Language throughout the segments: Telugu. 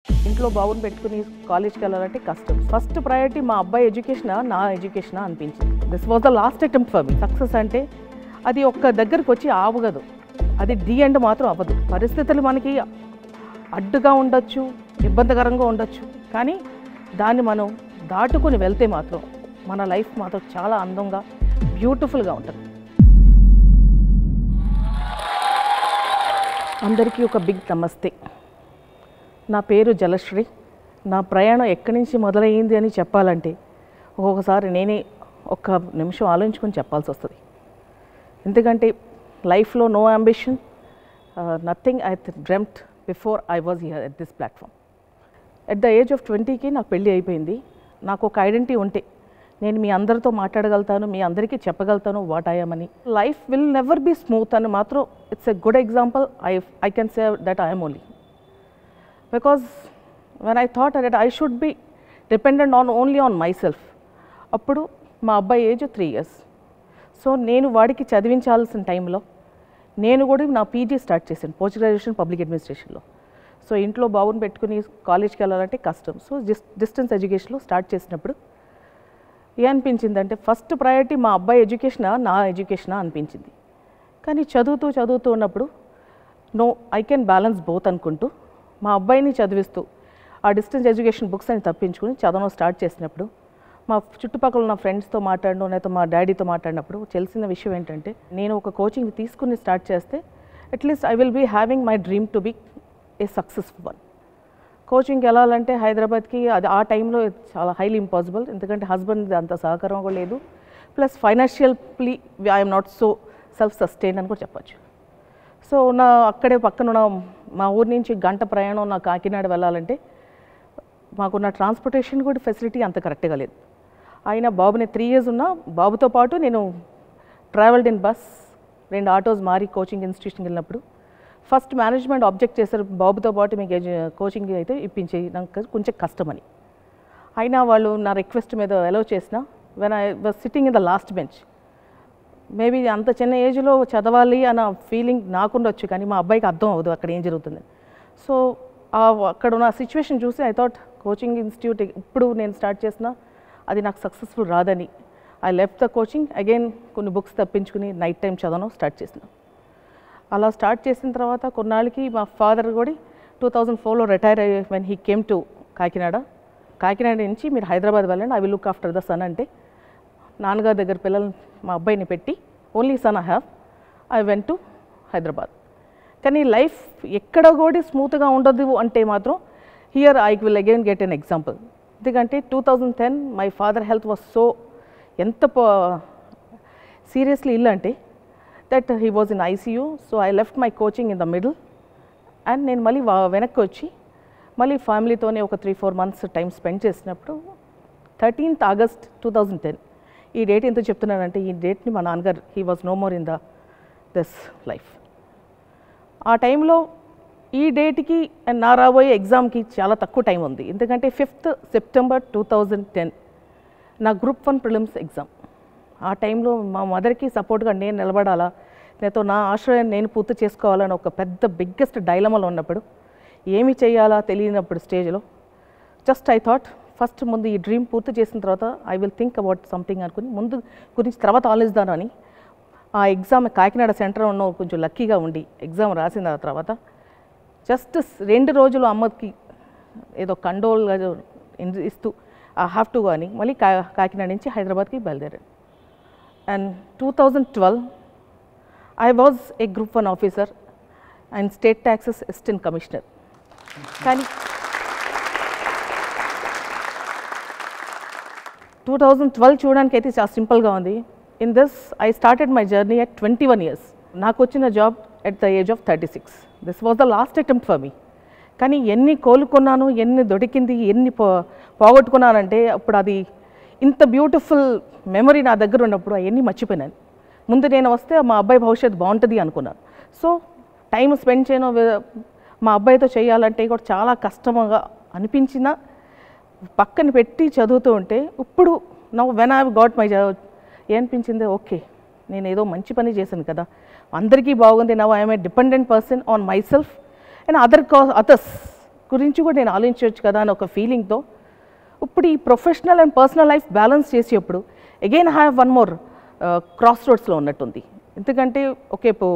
ఇంట్లో బాబుని పెట్టుకుని కాలేజ్కి వెళ్ళాలంటే కష్టం ఫస్ట్ ప్రయారిటీ మా అబ్బాయి ఎడ్యుకేషనా నా ఎడ్యుకేషనా అనిపించింది this was the last attempt for me success అంటే అది ఒక్క దగ్గరికి వచ్చి ఆవగదు అది డి ఎండ్ మాత్రం అవ్వదు పరిస్థితులు మనకి అడ్డుగా ఉండొచ్చు ఇబ్బందికరంగా ఉండొచ్చు కానీ దాన్ని మనం దాటుకుని వెళ్తే మాత్రం మన లైఫ్ మాత్రం చాలా అందంగా బ్యూటిఫుల్గా ఉంటుంది అందరికీ ఒక బిగ్ నమస్తే నా పేరు జలశ్రీ నా ప్రయాణం ఎక్కడి నుంచి మొదలయ్యింది అని చెప్పాలంటే ఒక్కొక్కసారి నేనే ఒక్క నిమిషం ఆలోచించుకొని చెప్పాల్సి వస్తుంది ఎందుకంటే లైఫ్లో no ambition nothing I dreamt before I was here at this platform at the age of ట్వంటీకి నాకు పెళ్ళి అయిపోయింది నాకు ఒక ఐడెంటిటీ ఉంటే నేను మీ అందరితో మాట్లాడగలుగుతాను మీ అందరికీ చెప్పగలుగుతాను what I'm life will never be smooth అని మాత్రం it's a good example I I can say that I'm only because when I thought that I should be dependent on only on my myself అప్పుడు మా అబ్బాయి ఏజ్ త్రీ ఇయర్స్ సో నేను వాడికి చదివించాల్సిన టైంలో నేను కూడా నా పీజీ స్టార్ట్ చేశాను పోస్ట్ గ్రాడ్యుయేషన్ పబ్లిక్ అడ్మినిస్ట్రేషన్లో సో ఇంట్లో బాబుని పెట్టుకుని కాలేజ్కి వెళ్ళాలంటే కష్టం సో డిస్ డిస్టెన్స్ ఎడ్యుకేషన్లో స్టార్ట్ చేసినప్పుడు ఏ అనిపించిందంటే ఫస్ట్ ప్రయారిటీ మా అబ్బాయి ఎడ్యుకేషనా నా ఎడ్యుకేషనా అనిపించింది కానీ చదువుతూ చదువుతూ ఉన్నప్పుడు no I can balance both అనుకుంటూ మా అబ్బాయిని చదివిస్తూ ఆ డిస్టెన్స్ ఎడ్యుకేషన్ బుక్స్ అని తప్పించుకుని చదవడం స్టార్ట్ చేసినప్పుడు మా చుట్టుపక్కల ఉన్న ఫ్రెండ్స్తో మాట్లాడడం లేకపోతే మా డాడీతో మాట్లాడినప్పుడు తెలిసిన విషయం ఏంటంటే నేను ఒక కోచింగ్ తీసుకుని స్టార్ట్ చేస్తే at least I will be having my dream to be a successful one కోచింగ్కి వెళ్ళాలంటే హైదరాబాద్కి అది ఆ టైంలో చాలా హైలీ ఇంపాసిబుల్ ఎందుకంటే హస్బెండ్ అంత సహకారం కూడా లేదు plus financially I'm not so self sustain అని కూడా చెప్పచ్చు సో నా అక్కడే పక్కన ఉన్న మా ఊరి నుంచి గంట ప్రయాణం నా కాకినాడ వెళ్ళాలంటే మాకున్న ట్రాన్స్పోర్టేషన్ కూడా ఫెసిలిటీ అంత కరెక్ట్గా లేదు అయినా బాబుని త్రీ ఇయర్స్ ఉన్నా బాబుతో పాటు నేను ట్రావెల్డ్ ఇన్ బస్ రెండు ఆటోస్ మారి కోచింగ్ ఇన్స్టిట్యూషన్కి వెళ్ళినప్పుడు ఫస్ట్ మేనేజ్మెంట్ ఆబ్జెక్ట్ చేశారు బాబుతో పాటు మీకు ఎడ్యు- కోచింగ్ అయితే ఇప్పించే నాకు కొంచెం కష్టమని అయినా వాళ్ళు నా రిక్వెస్ట్ మీద అలౌ చేసిన when I was sitting in the last bench maybe అంత చిన్న ఏజ్లో చదవాలి అన్న ఫీలింగ్ నాకుండొచ్చు కానీ మా అబ్బాయికి అర్థం అవ్వదు అక్కడ ఏం జరుగుతుంది సో ఆ అక్కడ ఉన్న సిచ్యువేషన్ చూసి ఐ థాట్ కోచింగ్ ఇన్స్టిట్యూట్ ఇప్పుడు నేను స్టార్ట్ చేసిన అది నాకు సక్సెస్ఫుల్ రాదని I left the coaching again కొన్ని బుక్స్ తప్పించుకుని నైట్ టైం చదవడం స్టార్ట్ చేసిన అలా స్టార్ట్ చేసిన తర్వాత కొన్నాళ్ళకి మా ఫాదర్ కూడా టూ థౌజండ్ ఫోర్లో రిటైర్ అయ్యి when he came to Kakinada Kakinada నుంచి మీరు హైదరాబాద్ వెళ్ళండి I will look after the son అంటే నాన్నగారి దగ్గర పిల్లలు మా అబ్బాయిని పెట్టి only son I have I went to Hyderabad కానీ లైఫ్ ఎక్కడ కూడా స్మూత్గా ఉండదు అంటే మాత్రం here I will again get an example ఎందుకంటే two thousand ten my father health was so ఎంత సీరియస్లీ ఇల్లు అంటే that he was in ICU so I left my coaching in the middle and నేను మళ్ళీ వా- వెనక్కి వచ్చి మళ్ళీ ఫ్యామిలీతోనే ఒక three four months time spend చేసినప్పుడు thirteenth August two thousand ten ఈ డేట్ ఎంత చెప్తున్నానంటే ఈ డేట్ని మా నాన్నగారు he was no more in the this life ఆ టైంలో ఈ డేట్కి అండ్ నా రాబోయే ఎగ్జామ్కి చాలా తక్కువ టైం ఉంది ఎందుకంటే fifth September two thousand ten నా గ్రూప్ వన్ ప్రిలిమ్స్ ఎగ్జామ్ ఆ టైంలో మా మదర్కి సపోర్ట్గా నేను నిలబడాలా లేకపోతే నా ఆశ్రయం నేను పూర్తి చేసుకోవాలని ఒక పెద్ద బిగ్గెస్ట్ డైలమాలో ఉన్నప్పుడు ఏమి చేయాలా తెలియనప్పుడు స్టేజ్లో జస్ట్ ఐ థాట్ ఫస్ట్ ముందు ఈ డ్రీమ్ పూర్తి చేసిన తర్వాత I will think about something అనుకుని ముందు గురించి తర్వాత ఆలోచిస్తాను అని ఆ ఎగ్జామ్ కాకినాడ సెంటర్ ఉన్న కొంచెం లక్కీగా ఉండి ఎగ్జామ్ రాసిన తర్వాత జస్ట్ రెండు రోజులు అమ్మకి ఏదో కండోల్గా ఇస్తూ ఆ హ్యావ్ టు అని మళ్ళీ కా కాకినాడ నుంచి హైదరాబాద్కి బయలుదేరాను and two thousand twelve I was a group one officer and state taxes assistant commissioner కానీ టూ థౌజండ్ ట్వెల్వ్ చూడడానికి అయితే చాలా సింపుల్గా ఉంది in this I started my journey at twenty one years నాకు వచ్చిన job at the age of thirty six this was the last attempt for me కానీ ఎన్ని కోలుకున్నాను ఎన్ని దొరికింది ఎన్ని పో పోగొట్టుకున్నానంటే అప్పుడు అది ఇంత బ్యూటిఫుల్ మెమరీ నా దగ్గర ఉన్నప్పుడు అవన్నీ మర్చిపోయినాను ముందు నేను వస్తే మా అబ్బాయి భవిష్యత్తు బాగుంటుంది అనుకున్నాను సో టైం స్పెండ్ చేయను వే- మా అబ్బాయితో చేయాలంటే కూడా చాలా కష్టంగా అనిపించిన పక్కన పెట్టి చదువుతూ ఉంటే ఇప్పుడు నవ్వు వెన్ ఐ గాట్ మై ఏమనిపించింది ఓకే నేను ఏదో మంచి పని చేశాను కదా అందరికీ బాగుంది now I'm a dependent person on my self and other కా అదర్స్ గురించి కూడా నేను ఆలోచించవచ్చు కదా అని ఒక ఫీలింగ్తో ఇప్పుడు ఈ professional and personal life balance చేసేప్పుడు again have one more cross రోడ్స్లో ఉన్నట్టుంది ఎందుకంటే ఓకే ఇప్పుడు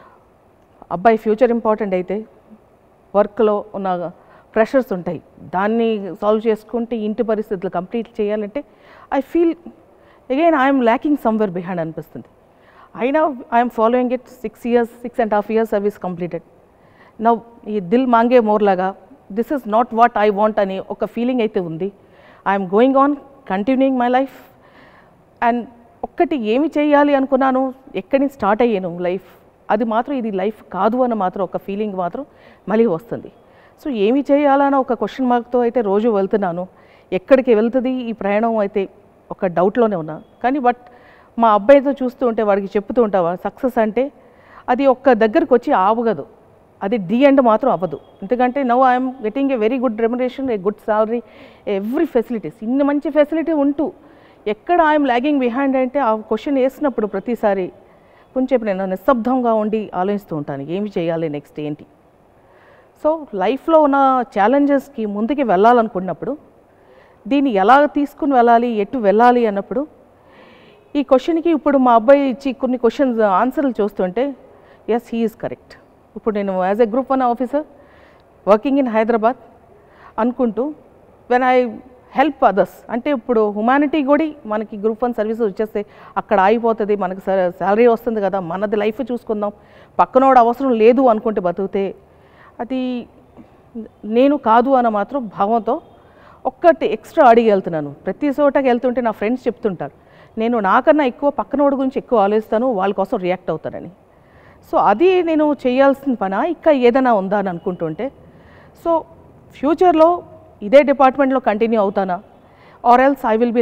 అబ్బాయి ఫ్యూచర్ ఇంపార్టెంట్ అయితే వర్క్లో ఉన్న ప్రెషర్స్ ఉంటాయి దాన్ని సాల్వ్ చేసుకుంటే ఇంటి పరిస్థితులు కంప్లీట్ చేయాలంటే I feel again I'm lacking somewhere behind అనిపిస్తుంది అయినా I'm following it six years six and half years service completed now ఈ దిల్ మాంగే మోర్ లాగా this is not what I want అని ఒక ఫీలింగ్ అయితే ఉంది I'm going on continuing my life and ఒక్కటి ఏమి చేయాలి అనుకున్నాను ఎక్కడి నుంచి స్టార్ట్ అయ్యాను లైఫ్ అది మాత్రం ఇది లైఫ్ కాదు అని మాత్రం ఒక ఫీలింగ్ మాత్రం మళ్ళీ వస్తుంది సో ఏమి చేయాలన్న ఒక క్వశ్చన్ మార్క్తో అయితే రోజు వెళ్తున్నాను ఎక్కడికి వెళ్తుంది ఈ ప్రయాణం అయితే ఒక డౌట్లోనే ఉన్నా కానీ బట్ మా అబ్బాయితో చూస్తూ ఉంటే వాడికి చెప్తూ ఉంటావా సక్సెస్ అంటే అది ఒక్క దగ్గరకు వచ్చి ఆవగదు అది డి ఎండ్ మాత్రం అవ్వదు ఎందుకంటే now I'm getting a very good remuneration a good salary every facilities ఇన్ని మంచి ఫెసిలిటీ ఉంటూ ఎక్కడ ఐఎమ్ లాగింగ్ బిహైండ్ అంటే ఆ క్వశ్చన్ వేసినప్పుడు ప్రతిసారి కొంచెం నేను నిశ్శబ్దంగా ఉండి ఆలోచిస్తూ ఉంటాను ఏమి చేయాలి నెక్స్ట్ ఏంటి సో లైఫ్లో ఉన్న ఛాలెంజెస్కి ముందుకు వెళ్ళాలనుకున్నప్పుడు దీన్ని ఎలా తీసుకుని వెళ్ళాలి ఎటు వెళ్ళాలి అన్నప్పుడు ఈ క్వశ్చన్కి ఇప్పుడు మా అబ్బాయి ఇచ్చి కొన్ని క్వశ్చన్స్ ఆన్సర్లు చూస్తుంటే ఎస్ హీ ఈజ్ కరెక్ట్ ఇప్పుడు నేను as a group one officer working in Hyderabad అనుకుంటూ వెన్ ఐ హెల్ప్ అదర్స్ అంటే ఇప్పుడు హ్యుమానిటీ కూడా మనకి గ్రూప్ వన్ సర్వీసెస్ వచ్చేస్తే అక్కడ ఆగిపోతుంది మనకి శాలరీ వస్తుంది కదా మనది లైఫ్ చూసుకుందాం పక్కనోడు అవసరం లేదు అనుకుంటే బతికితే అది నేను కాదు అన్న మాత్రం భావంతో ఒక్కటి ఎక్స్ట్రా అడిగి వెళ్తున్నాను ప్రతి చోటకి వెళ్తుంటే నా ఫ్రెండ్స్ చెప్తుంటారు నేను నాకన్నా ఎక్కువ పక్కనోడి గురించి ఎక్కువ ఆలోచిస్తాను వాళ్ళ కోసం రియాక్ట్ అవుతానని సో అది నేను చేయాల్సిన పనా ఇంకా ఏదైనా ఉందా అని అనుకుంటుంటే సో ఫ్యూచర్లో ఇదే డిపార్ట్మెంట్లో కంటిన్యూ అవుతానా or else I will be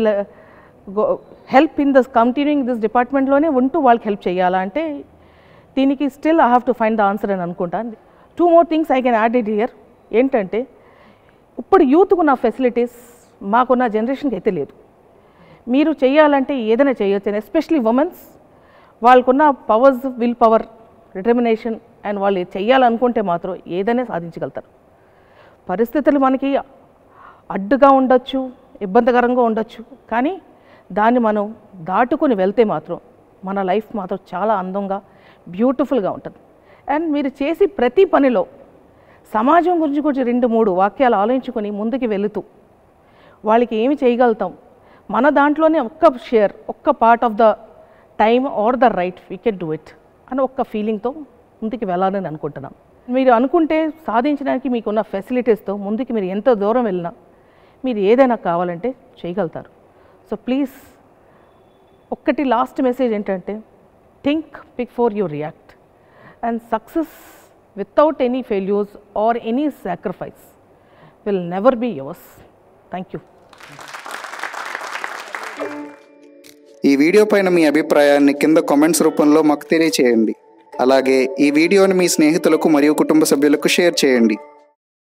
help in this continuing this డిపార్ట్మెంట్లోనే ఉంటూ వాళ్ళకి హెల్ప్ చేయాలా అంటే దీనికి still I have to find the answer అని అనుకుంటాను two more things I can add it here ఏంటంటే ఇప్పుడు యూత్కు ఉన్న ఫెసిలిటీస్ మాకున్న జనరేషన్కి అయితే లేదు మీరు చేయాలంటే ఏదైనా చేయొచ్చు ఎస్పెషలీ ఉమెన్స్ వాళ్ళకున్న powers will power determination and వాళ్ళు చేయాలనుకుంటే మాత్రం ఏదైనా సాధించగలుగుతారు పరిస్థితులు మనకి అడ్డుగా ఉండొచ్చు ఇబ్బందికరంగా ఉండొచ్చు కానీ దాన్ని మనం దాటుకొని వెళ్తే మాత్రం మన లైఫ్ మాత్రం చాలా అందంగా బ్యూటిఫుల్గా ఉంటుంది అండ్ మీరు చేసి ప్రతి పనిలో సమాజం గురించి కొంచెం రెండు మూడు వాక్యాలు ఆలోచించుకొని ముందుకు వెళుతూ వాళ్ళకి ఏమి చేయగలుగుతాం మన దాంట్లోనే ఒక్క షేర్ ఒక్క part of the time or the right we can do it అని ఒక్క ఫీలింగ్తో ముందుకు వెళ్ళాలని అనుకుంటున్నాం మీరు అనుకుంటే సాధించడానికి మీకున్న ఫెసిలిటీస్తో ముందుకు మీరు ఎంత దూరం వెళ్ళినా మీరు ఏదైనా కావాలంటే చేయగలుగుతారు సో ప్లీజ్ ఒక్కటి లాస్ట్ మెసేజ్ ఏంటంటే think before you react and success without any failures or any sacrifice will never be yours thank you ఈ వీడియో పైన మీ అభిప్రాయాన్ని కింద కామెంట్స్ రూపంలో మాకు తెలియచేయండి అలాగే ఈ వీడియోని మీ స్నేహితులకు మరియు కుటుంబ సభ్యులకు షేర్ చేయండి